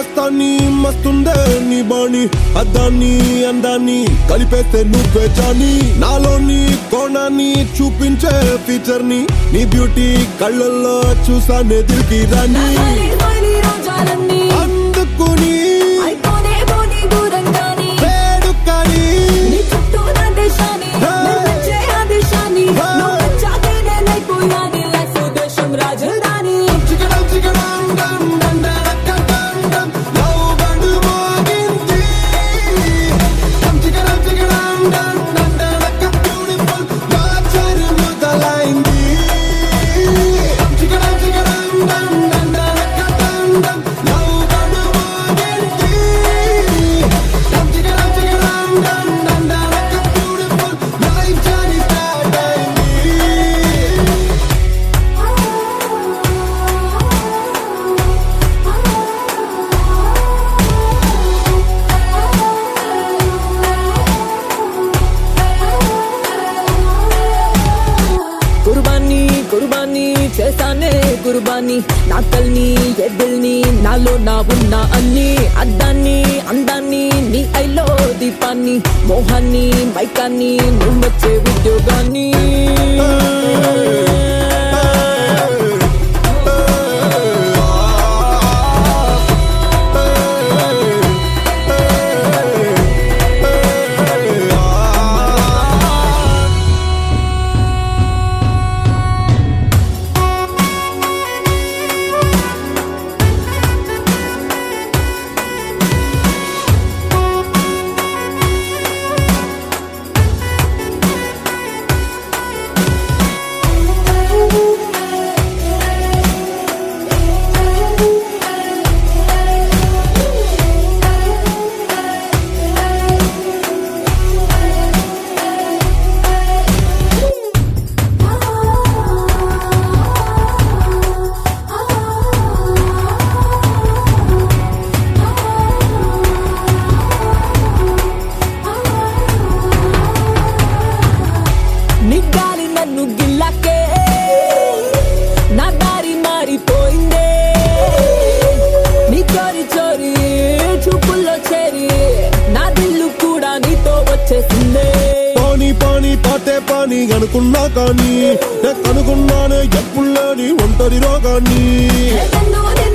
మస్తాన్ని మస్తుందే నీ బాణి అద్దాన్ని అందాన్ని కలిపేస్తే నువ్వే జాని నాలోని కోణాన్ని చూపించే ఫీచర్ ని నీ బ్యూటీ కళ్ళల్లో చూసానే దిల్కి రాని నాలి నాలి రోజాలన్నీ అందుకుని అయిపోనే పోనీ దూరంగాని వేడుకని నీ చుట్టూ నా దేశాన్ని నిర్మించే ఆదేశాన్ని నువ్వు వచ్చాకే నేనైపోయాని లైఫ్ దేశం రాజధాని చికడం చికడం డం డం డడక డం డం లవ్ బండు మోగింది డం చికడం చికడం డం డం డడక బ్యూటిఫుల్ వాచర్ మొదలైంది డం చికడం చికడం డం డం డడక డం డం లవ్ బండు మోగింది డం చికడం చికడం డం డం డడక బ్యూటిఫుల్ లైఫ్ జర్నీ స్టార్ట్ అయింది కుర్బానీ కుర్బానీ చేశానే కుర్బానీ నా తల్ని ఎద్దుల్ని నాలో నా ఉన్న అన్ని అద్దాన్ని అందాన్ని నీ ఐలో దీపాన్ని మోహాన్ని మైకాన్ని నువ్వు వచ్చే ఉద్యోగాన్ని నీ గాలి నన్ను గిల్లాకే నా దారి మారిపోయిందే నీ చోరి చోరి చూపుల్లో చేరి నా దిల్లు కూడా నీతో వచ్చేసిందే పాని పాని పాటే పాని అనుకున్నా కానీ నేను కనుకున్నానే ఎప్పుడు లేని ఒంటరి రోగాన్ని నన్ను